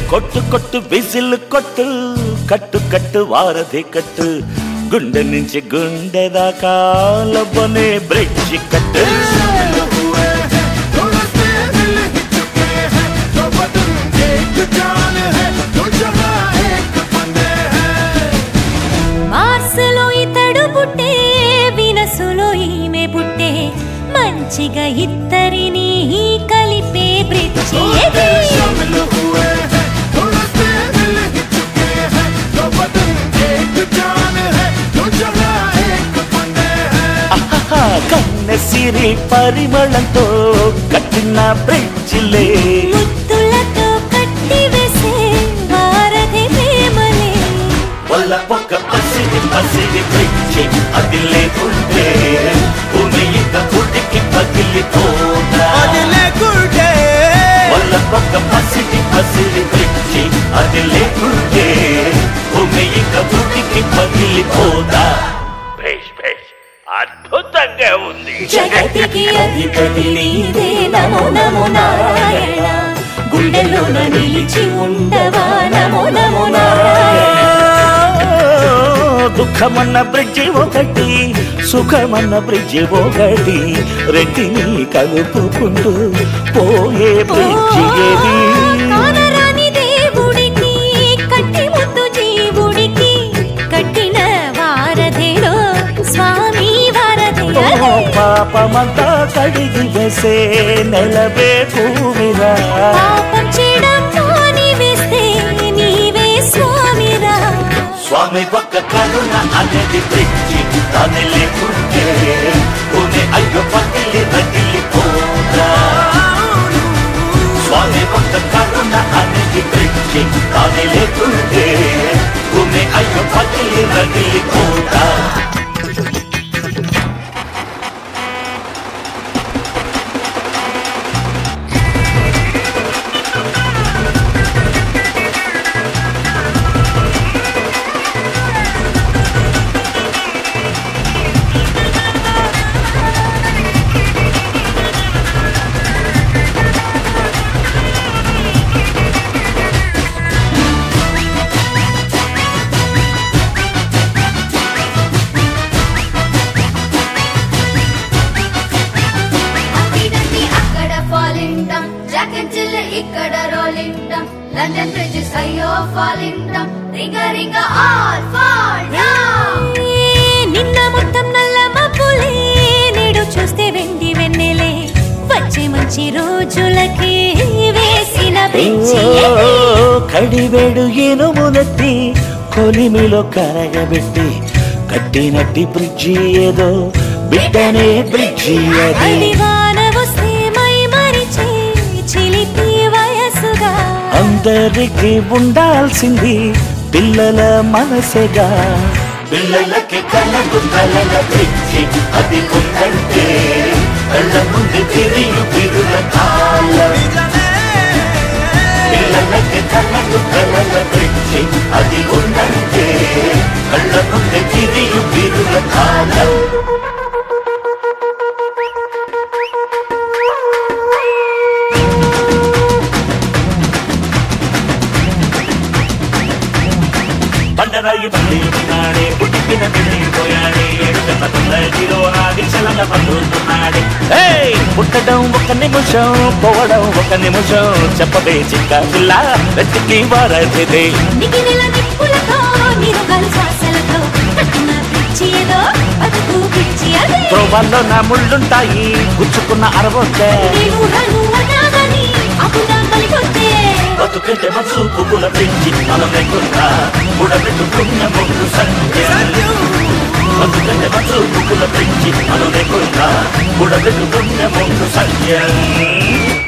కొట్టు కొట్టు విజిల్ కొట్టు కట్టు కట్టు వారధి కట్టు గుండె నుంచి గుండె దాకా లబ్బనే బ్రిడ్జి కట్టు మార్సులో ఇతడు పుట్టే వినసులో ఈమె పుట్టే మంచిగా ఇద్దరిని కలిపే బ్రిడ్జి ఇది. ఆహాహా, కన్నెసిరి పరిమళంతో కట్టిన బ్రిడ్జిలే ముద్దులతో కట్టి వేసే వారధి ప్రేమలే వల్ల పొక్క పసిడి పసిడి బ్రిడ్జి అది లేకుంటే భూమి ఇంత పుట్టికి పగిలిపోతా వల్ల పొక్క పసిడి పసిడి బ్రిడ్జి అది లేకుంటే భూమి ఇంత పుట్టికి పగిలిపోతా భేష్ భేష్ అద్భుతంగా ఉంది జగతికి అధిపతి నీదే నమో నమో నారాయణ గుండెలోన నిలిచి ఉండవా నమో నమో నారాయణ దుఃఖమన్న బ్రిడ్జి ఒకటి సుఖమన్న బ్రిడ్జి ఒకటి రెంటిని కలుపుకుంటూ పోయే బ్రిడ్జి ఏది కానరాని దేవుడికి కట్టి ముద్దు జీవుడికి కట్టిన వారధేలో స్వామి వారధే ఓ పాపమంతా కడిగి వేసే నెలవే భూమిరా పాపం చేయడం మాని వేస్తే నీవే స్వామిరా స్వామి పక్క కరుణ అనేది బ్రిడ్జి దాని లేకుంటే భూమి అయ్యో పగిలి రగిలిపోతా స్వామి పక్క కరుణ అనేది బ్రిడ్జి దాని లేకుంటే భూమి అయ్యో పగిలి రగిలిపోతా అక్కడండి అక్కడ ఫాలింటాం జాక్ అండ్ జిల్ ఇక్కడ రోలింటాం లండన్ బ్రిడ్జెస్ అయ్యో ఫాలింటాం రింగ రింగ ఆల్ ఫాల్ డౌన్ ఏ, నిన్న మొత్తం నల్ల మబ్బులే నేడు చూస్తే వెండి వెన్నెలే వచ్చే మంచి రోజులకి వేసిన బ్రిడ్జి ఇది. కడివేడు ఇనుమునెత్తి కొలిమిలో కరగబెట్టి కట్టినట్టి బ్రిడ్జి ఏదో బిడ్డనే బ్రిడ్జి అది అది వాన వస్తే మై మరిచే చిలిపి వయసుగా అందరికి ఉండాల్సింది పిల్లల మనసెగా పిల్లలకి కలలు కలల బ్రిడ్జి అది ఉందంటే కళ్ళ ముందు తిరిగి పిరుల కాలం పిల్లలకి కలలు కలల బ్రిడ్జి అది ఉందంటే కళ్ళ ముందు తిరిగి పిరుల కాలం బండరాయి బండి ఉన్నాడే పుట్టిన పిల్లి పోయాడే ఏడు గంట తొందరలో ఆది చలన పడుతున్నాడే పుట్టడం ఒక నిమిషం పోవడం ఒక నిమిషం చెప్పవే చిక్క పిల్ల వెతికి వారదే నిగిలిన నిప్పులతో నిరుగలు శ్వాసలతో కట్టిన బ్రిడ్జి ఏదో బతుకు బ్రిడ్జి అదే త్రోవాల్లో నా ముళ్ళుంటాయి గుచ్చుకున్న అరవొద్దే నేను నన్ను అనాగని అప్పుడా కలిగొద్దే బతుకంటే మనసు పువ్వుల పెంచి మనం లేకుండా కూడబెట్టుకున్న ముందు సంఖ్య బతుకంటే మనసు పువ్వుల పెంచి మనం లేకుండా కూడబెట్టుకున్న ముందు సంఖ్య